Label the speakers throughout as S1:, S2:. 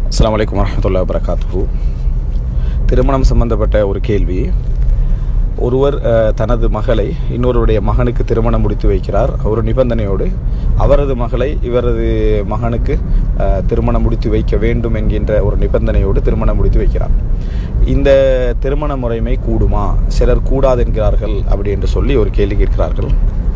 S1: அஸ்ஸலாமு அலைக்கும் வரஹ்மத்துல்லாஹி வபரகாத்துஹு திருமணம் சம்பந்தப்பட்ட ஒரு கேள்வி ஒருவர் அஹ், தனது மகளை இன்னொருவருடைய மகனுக்கு திருமணம் முடித்து வைக்கிறார் ஒரு நிபந்தனையோடு அவரது மகளை இவரது மகனுக்கு அஹ், திருமணம் முடித்து வைக்க வேண்டும் என்கின்ற ஒரு நிபந்தனையோடு திருமணம் முடித்து வைக்கிறார் இந்த திருமண முறைமை கூடுமா சிலர் கூடாது என்கிறார்கள் அப்படி என்று சொல்லி ஒரு கேள்வி கேட்கிறார்கள்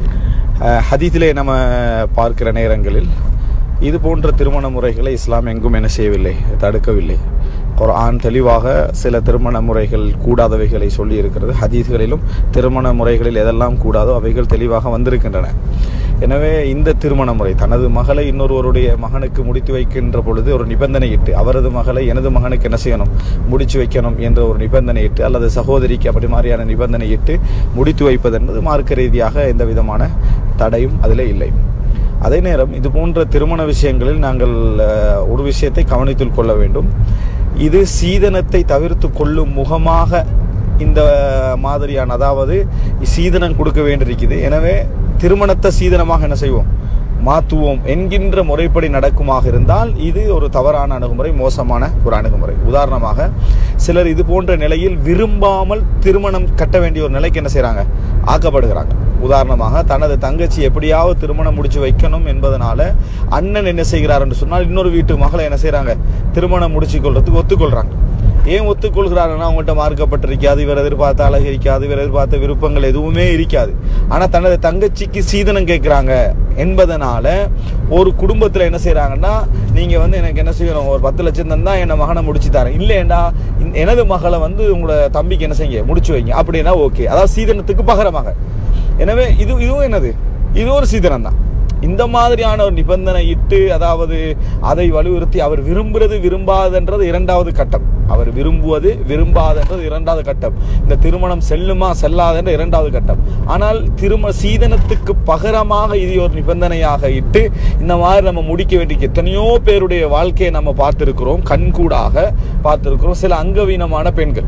S1: அஹ், ஹதீஸிலே நம்ம பார்க்கிற நேரங்களில் இது போன்ற திருமண முறைகளை இஸ்லாம் எங்கும் என்ன செய்யவில்லை தடுக்கவில்லை குர்ஆன் தெளிவாக சில திருமண முறைகள் கூடாதவைகளை சொல்லி இருக்கிறது ஹதீஸ்களிலும் திருமண முறைகளில் எதெல்லாம் கூடாதோ அவைகள் தெளிவாக வந்திருக்கின்றன எனவே இந்த திருமண முறை தனது மகளை இன்னொருவருடைய மகனுக்கு முடித்து வைக்கின்ற பொழுது ஒரு நிபந்தனையிட்டு அவரது மகளை எனது மகனுக்கு என்ன செய்யணும் முடிச்சு வைக்கணும் என்ற ஒரு நிபந்தனையிட்டு அல்லது சகோதரிக்கு அப்படி மாதிரியான நிபந்தனையிட்டு முடித்து வைப்பது என்பது மார்க்க ரீதியாக எந்த விதமான தடையும் அதில் இல்லை அதே நேரம் இது போன்ற திருமண விஷயங்களில் நாங்கள் அஹ், ஒரு விஷயத்தை கவனித்துக் கொள்ள வேண்டும் இது சீதனத்தை தவிர்த்து கொள்ளும் முகமாக இந்த மாதிரியான அதாவது சீதனம் கொடுக்க வேண்டியிருக்குது எனவே திருமணத்தை சீதனமாக என்ன செய்வோம் மாற்றுவோம் என்கின்ற முறைப்படி நடக்குமாக இருந்தால் இது ஒரு தவறான அணுகுமுறை மோசமான ஒரு அணுகுமுறை உதாரணமாக சிலர் இது போன்ற நிலையில் விரும்பாமல் திருமணம் கட்ட வேண்டிய ஒரு நிலைக்கு என்ன செய்றாங்க ஆக்கப்படுகிறாங்க உதாரணமாக தனது தங்கச்சி எப்படியாவது திருமணம் முடிச்சு வைக்கணும் என்பதனால அண்ணன் என்ன செய்கிறார் என்று சொன்னால் இன்னொரு வீட்டு மகளை என்ன செய்றாங்க திருமணம் முடிச்சு கொள்றதுக்கு ஒத்துக்கொள்றாங்க ஏன் ஒத்துக்கொள்கிறாருன்னா அவங்கள்ட்ட மார்க்கப்பட்டிருக்காது இவர் எதிர்பார்த்த அழகு இருக்காது இவர் எதிர்பார்த்த விருப்பங்கள் எதுவுமே இருக்காது ஆனா தனது தங்கச்சிக்கு சீதனம் கேட்கிறாங்க என்பதனால ஒரு குடும்பத்துல என்ன செய்றாங்கன்னா நீங்க வந்து எனக்கு என்ன செய்யணும் ஒரு பத்து லட்சம் தந்தா என்ன மகனை முடிச்சு தரேன் இல்லையேண்டா இந்த- எனது மகளை வந்து உங்களோட தம்பிக்கு என்ன செய்யுங்க முடிச்சு வைங்க அப்படின்னா ஓகே அதாவது சீதனத்துக்கு பகரமாக எனவே இது இதுவும் என்னது இது ஒரு சீதனம் தான் இந்த மாதிரியான ஒரு நிபந்தனை இட்டு அதாவது அதை வலியுறுத்தி அவர் விரும்புறது விரும்பாதன்றது இரண்டாவது கட்டம் அவர் விரும்புவது விரும்பாதன்றது இரண்டாவது கட்டம் இந்த திருமணம் செல்லுமா செல்லாதென்ற இரண்டாவது கட்டம் ஆனால் திருமண சீதனத்துக்கு பகரமாக இது ஒரு நிபந்தனையாக இட்டு இந்த மாதிரி நம்ம முடிக்க வேண்டிய எத்தனையோ பேருடைய வாழ்க்கையை நம்ம பார்த்திருக்கிறோம் கண்கூடாக பார்த்திருக்கிறோம் சில அங்கவீனமான பெண்கள்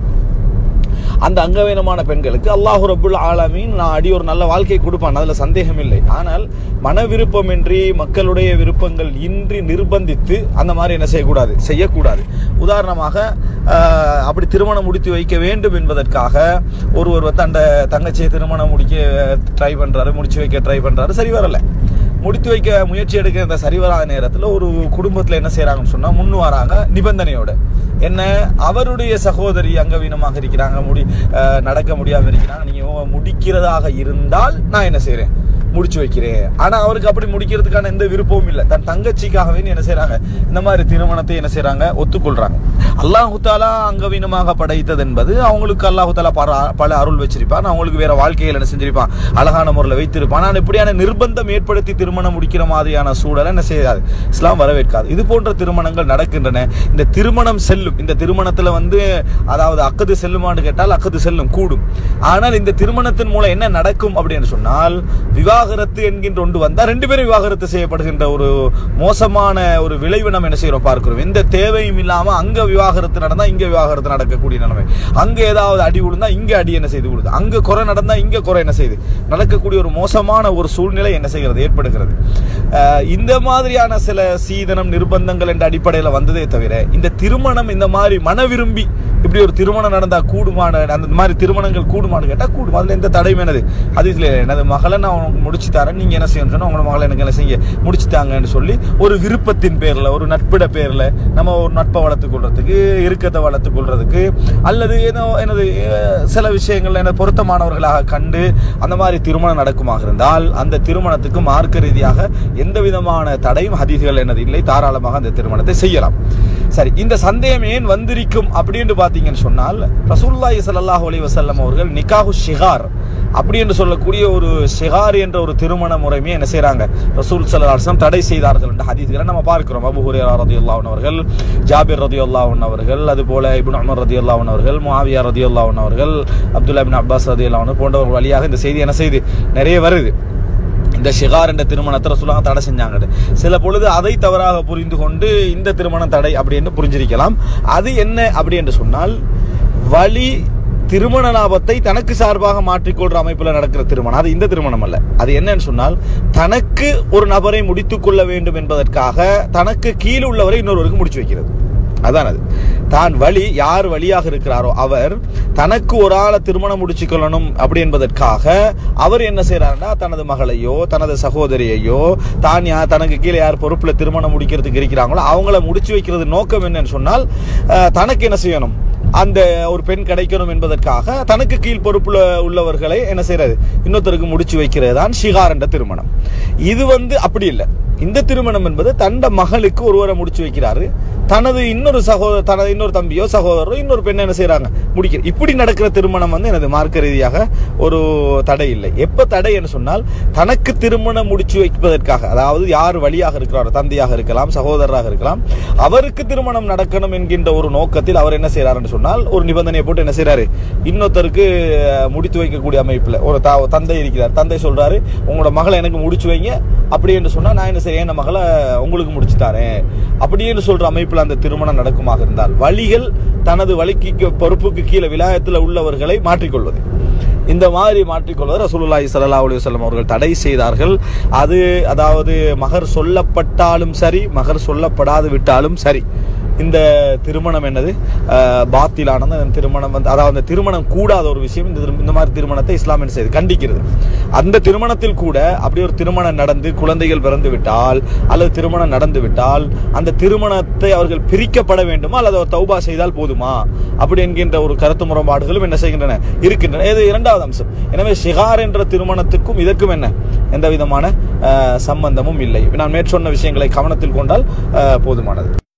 S1: அந்த அங்கவீனமான பெண்களுக்கு அல்லாஹு ரபுல் ஆலமீன் நான் அடி ஒரு நல்ல வாழ்க்கை கொடுப்பான் அதுல சந்தேகம் இல்லை ஆனால் மன விருப்பமின்றி மக்களுடைய விருப்பங்கள் இன்றி நிர்பந்தித்து அந்த மாதிரி என்ன செய்யக்கூடாது செய்யக்கூடாது உதாரணமாக ஆஹ், அப்படி திருமணம் முடித்து வைக்க வேண்டும் என்பதற்காக ஒருவர் வந்து அந்த தங்கச்சியை திருமணம் முடிக்க ட்ரை பண்றாரு முடிச்சு வைக்க ட்ரை பண்றாரு சரி வரல முடித்து வைக்க முயற்சி எடுக்கிற இந்த சரிவராத நேரத்தில் ஒரு குடும்பத்தில் என்ன செய்றாங்கன்னு சொன்னா முன் வராங்க நிபந்தனையோட என்ன அவருடைய சகோதரி அங்கவீனமாக இருக்கிறாங்க முடி அஹ், நடக்க முடியாம இருக்கிறாங்க நீங்க முடிக்கிறதாக இருந்தால் நான் என்ன செய்றேன் முடிச்சு வைக்கிறேன் ஆனா அவருக்கு அப்படி முடிக்கிறதுக்கான எந்த விருப்பமும் இல்லை தன் தங்கச்சிக்காகவே என்ன செய்றாங்க இந்த மாதிரி திருமணத்தை என்ன செய்றாங்க ஒத்துக்கொள்றாங்க அல்லாஹு தாலா அங்கவீனமாக படைத்தது என்பது அவங்களுக்கு அல்லாஹு தாலா பல பல அருள் வச்சிருப்பான் அவங்களுக்கு வேற வாழ்க்கைகள் என்ன செஞ்சிருப்பான் அழகான முறையில் வைத்திருப்பான் ஆனால் இப்படியான நிர்பந்தம் ஏற்படுத்தி திருமணம் முடிக்கிற மாதிரியான சூழலை என்ன செய்யாது இஸ்லாம் வரவேற்காது இது போன்ற திருமணங்கள் நடக்கின்றன இந்த திருமணம் செல்லும் இந்த திருமணத்துல வந்து அதாவது அக்கது செல்லுமான்னு கேட்டால் அக்கது செல்லும் கூடும் ஆனால் இந்த திருமணத்தின் மூலம் என்ன நடக்கும் அப்படின்னு சொன்னால் விவாகரத்து என்கின்ற ஒன்று வந்தா ரெண்டு பேரும் விவாகரத்து செய்யப்படுகின்ற ஒரு மோசமான ஒரு விளைவு நம்ம என்ன செய்யறோம் பார்க்கிறோம் எந்த தேவையும் இல்லாம அங்க விவாகரத்து நடந்தா இங்க விவாகரத்து நடக்கக்கூடிய நிலைமை அங்க ஏதாவது அடி விழுந்தா இங்க அடி என்ன செய்து விடுது அங்க குறை நடந்தா இங்க குறை என்ன செய்யுது நடக்கக்கூடிய ஒரு மோசமான ஒரு சூழ்நிலை என்ன செய்கிறது ஏற்படுகிறது அஹ் இந்த மாதிரியான சில சீதனம் நிர்பந்தங்கள் என்ற அடிப்படையில் வந்ததே தவிர இந்த திருமணம் இந்த மாதிரி மன விரும்பி இப்படி ஒரு திருமணம் நடந்தா கூடுமான அந்த மாதிரி திருமணங்கள் கூடுமான்னு கேட்டா கூடும் அதுல எந்த தடையும் என்னது அது இதுல எனது மகளை நான் உனக்கு முடிச்சு தரேன் நீங்க என்ன செய்யணும் சொன்னா உங்களோட மகளை எனக்கு என்ன செய்ய முடிச்சுட்டாங்கன்னு சொல்லி ஒரு விருப்பத்தின் பேர்ல ஒரு நட்பிட பேர்ல நம்ம ஒரு நட்பை வளர்த்துக் கொள்றதுக்கு இறுக்கத்தை வளர்த்துக் கொள்றதுக்கு அல்லது ஏதோ எனது அஹ், சில விஷயங்கள்ல என்ன பொருத்தமானவர்களாக கண்டு அந்த மாதிரி திருமணம் நடக்குமாக இருந்தால் அந்த திருமணத்துக்கு மார்க்க ரீதியாக எந்த விதமான தடையும் ஹதீஸ்கள் என்னது இல்லை தாராளமாக அந்த திருமணத்தை செய்யலாம் சரி இந்த சந்தேகம் ஏன் வந்திருக்கும் அப்படின்னு பாத்தீங்கன்னு சொன்னால் ரசூலுல்லாஹி ஸல்லல்லாஹு அலைஹி வஸல்லம் அவர்கள் நிகாஹு ஷிகார் அப்படி என்று சொல்லக்கூடிய ஒரு ஷிகார் என்ற ஒரு திருமண முறைமையை என்ன செய்றாங்க ரசூல் ஸல்லல்லாஹு அலைஹி வஸல்லம் தடை செய்தார்கள் என்ற ஹதீஸ்களை நம்ம பார்க்கிறோம் அபூ ஹுரைரா ரலியல்லாஹு அன்ஹு அவர்கள் ஜாபிர் ரலியல்லாஹு அன்ஹு அவர்கள் அதுபோல இப்னு உமர் ரலியல்லாஹு அன்ஹு அவர்கள் முஆவியா ரலியல்லாஹு அன்ஹு அவர்கள் அப்துல்லா இப்னு அப்பாஸ் ரலியல்லாஹு அன்ஹு போன்றவர்கள் வழியாக இந்த செய்தி என்ன செய்து நிறைய வருது இந்த ஷிகார் என்ற திருமணத்தை ரசூலாங்க தடை செஞ்சாங்க சில பொழுது அதை தவறாக புரிந்து கொண்டு இந்த திருமணம் தடை அப்படின்னு புரிஞ்சிருக்கலாம் அது என்ன அப்படி என்று சொன்னால் வழி திருமண லாபத்தை தனக்கு சார்பாக மாற்றிக்கொள்ற அமைப்புல நடக்கிற திருமணம் அது இந்த திருமணம் அல்ல அது என்னன்னு சொன்னால் தனக்கு ஒரு நபரை முடித்துக் கொள்ள வேண்டும் என்பதற்காக தனக்கு கீழ் உள்ளவரை இன்னொருவருக்கு முடிச்சு வைக்கிறது அதான் அது தான் வழி யார் வழியாக இருக்கிறாரோ அவர் தனக்கு ஒரு ஆளை திருமணம் முடிச்சு கொள்ளணும் அப்படி என்பதற்காக அவர் என்ன செய்யறாருன்னா தனது மகளையோ தனது சகோதரியையோ தான் யா தனக்கு கீழே யார் பொறுப்புல திருமணம் முடிக்கிறதுக்கு இருக்கிறாங்களோ அவங்கள முடிச்சு வைக்கிறது நோக்கம் என்னன்னு சொன்னால் அஹ், தனக்கு என்ன செய்யணும் அந்த ஒரு பெண் கிடைக்கணும் என்பதற்காக தனக்கு கீழ் பொறுப்புல உள்ளவர்களை என்ன செய்யறது இன்னொருத்தருக்கு முடிச்சு வைக்கிறது தான் ஷிகார் என்ற திருமணம் இது வந்து அப்படி இல்லை இந்த திருமணம் என்பது தண்ட மகளுக்கு ஒருவரை முடிச்சு வைக்கிறாரு தனது இன்னொரு சகோதர தனது இன்னொரு தம்பியோ சகோதரரோ இன்னொரு பெண்ணை என்ன செய்றாங்க முடிக்கிற இப்படி நடக்கிற திருமணம் வந்து எனது மார்க்க ரீதியாக ஒரு தடை இல்லை எப்ப தடை என்று சொன்னால் தனக்கு திருமணம் முடிச்சு வைப்பதற்காக அதாவது யார் வழியாக இருக்கிறாரோ தந்தையாக இருக்கலாம் சகோதரராக இருக்கலாம் அவருக்கு திருமணம் நடக்கணும் என்கின்ற ஒரு நோக்கத்தில் அவர் என்ன செய்யறாருன்னு சொன்னால் ஒரு நிபந்தனையை போட்டு என்ன செய்யறாரு இன்னொருத்தருக்கு அஹ், முடித்து வைக்கக்கூடிய அமைப்புல ஒரு தா- தந்தை இருக்கிறார் தந்தை சொல்றாரு உங்களோட மகளை எனக்கு முடிச்சு வைங்க அப்படி என்று சொன்னா நான் என்ன செய்யறேன் என் மகளை உங்களுக்கு முடிச்சு தரேன் அப்படின்னு சொல்ற அமைப்புல அந்த திருமணம் நடக்குமாக இருந்தால் வழிகள் தனது வழிக்கு பொறுப்புக்கு கீழே விலாயத்தில் உள்ளவர்களை மாற்றிக்கொள்வது இந்த மாதிரி மாற்றிக்கொள்வது ரசூலுல்லாஹி ஸல்லல்லாஹு அலைஹி வஸல்லம் அவர்கள் தடை செய்தார்கள் அது அதாவது மகர் சொல்லப்பட்டாலும் சரி மகர் சொல்லப்படாது விட்டாலும் சரி இந்த திருமணம் என்னது அஹ், பாத்திலானது அந்த திருமணம் வந்து அதாவது அந்த திருமணம் கூடாத ஒரு விஷயம் இந்த திரு- இந்த மாதிரி திருமணத்தை இஸ்லாம் என்ன செய்யுது கண்டிக்கிறது அந்த திருமணத்தில் கூட அப்படி ஒரு திருமணம் நடந்து குழந்தைகள் பிறந்து விட்டால் அல்லது திருமணம் நடந்து விட்டால் அந்த திருமணத்தை அவர்கள் பிரிக்கப்பட வேண்டுமா அல்லது ஒரு தௌபா செய்தால் போதுமா அப்படி என்கின்ற ஒரு கருத்து முரண்பாடுகளும் என்ன செய்கின்றன இருக்கின்றன இது இரண்டாவது அம்சம் எனவே ஷிகார் என்ற திருமணத்துக்கும் இதற்கும் என்ன எந்த விதமான அஹ், சம்பந்தமும் இல்லை நான் மேற்சொன்ன விஷயங்களை கவனத்தில் கொண்டால் அஹ், போதுமானது